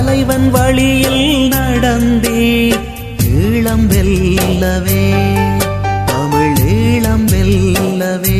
தலைவன் வழியில் நடந்தீர் ஈழம் வெல்லவே தமிழ் ஈழம் வெல்லவே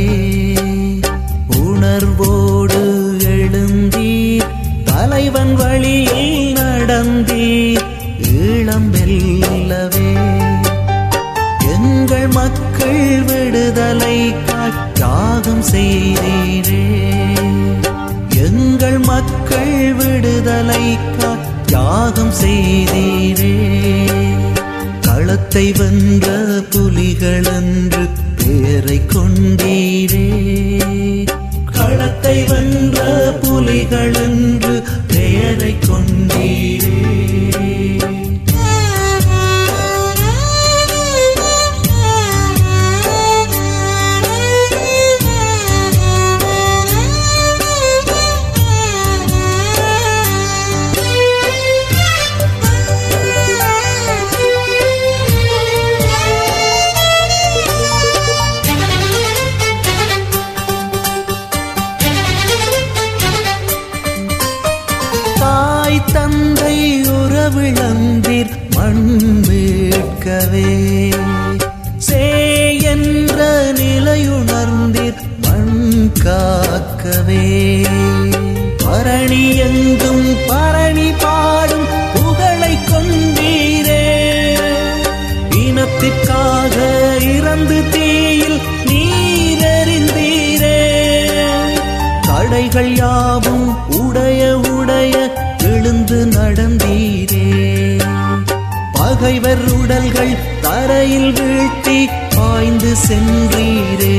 உணர்வோடு எழுந்தீர் தலைவன் வழியில் நடந்தீர் ஈழம் வெல்லவே எங்கள் மக்கள் விடுதலை தியாகம் செய்தீரே எங்கள் மக்கள் விடுதலை தியாகம் செய்தீரே களத்தை வென்ற புலிகள் என்று பேரை கொண்டீரே களத்தை வென்ற புலிகள் என்று பெயரை கொண்டீரே தாய் தந்தை உறவிழந்தீர் மண் மீட்கவே சே என்ற நிலையுணர்ந்தீர் மண் காக்கவே பரணி எங்கும் பரணி பாடும் புகழை கொண்டீரே இனத்திற்காக இறந்து தீயில் நீரெறிந்தீரே தடைகள் யாவும் உடைய உடைய எழுந்து நடந்தீரே பகைவர் உடல்கள் தரையில் வீழ்த்தி பாய்ந்து சென்றீரே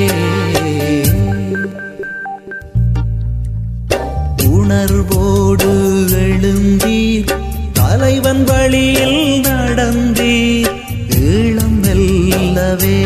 உணர்வோடு எழுந்தீர் தலைவன் வழியில் நடந்தீர் ஈழம் வெல்லவே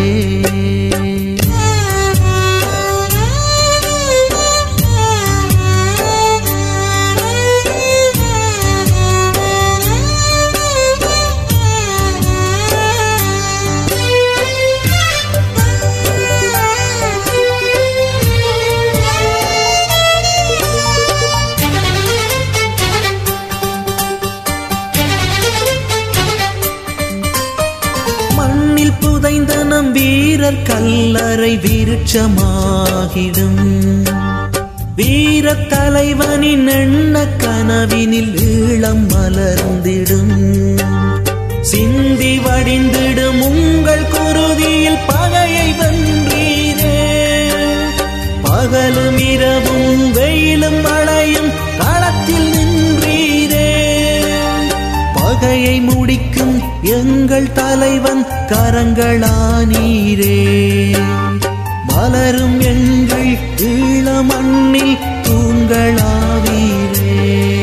மண்ணில் புதைந்த நம் வீரர் கல்லறை விருட்சமாகிடும் வீர தலைவனின் எண்ண கனவினில் ஈழம் மலர்ந்திடும் சிந்தி வடிந்திடும் உங்கள் குருதியில் பகையை வென்றீரே பகலும் இரவும் வெயிலும் மழையும் களத்தில் நின்றீரே பகையை முடிக்கும் எங்கள் தலைவன் கரங்களானீரே மலரும் எங்கள் ஈழ மண்ணில் தூண்களாவீரே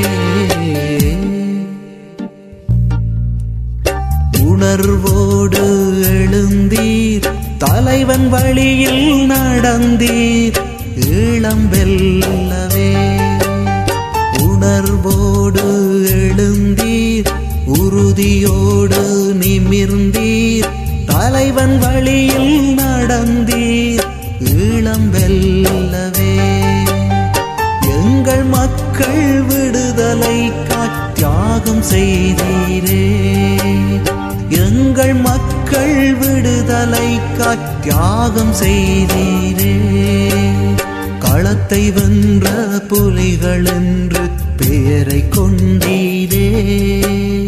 உணர்வோடு எழுந்தீர் தலைவன் வழியில் நடந்தீர் ஈழம் வெல்லவே உணர்வோடு எழுந்தீர் உறுதியோடு நிமிர்ந்தீர் தலைவன் வழியில் நடந்தீர் ஈழம் வெல்லவே எங்கள் மக்கள் விடுதலை தியாகம் செய்தீரே எங்கள் மக்கள் விடுதலை தியாகம் செய்தீரே களத்தை வென்ற புலிகள் என்று பெயரை கொண்டீரே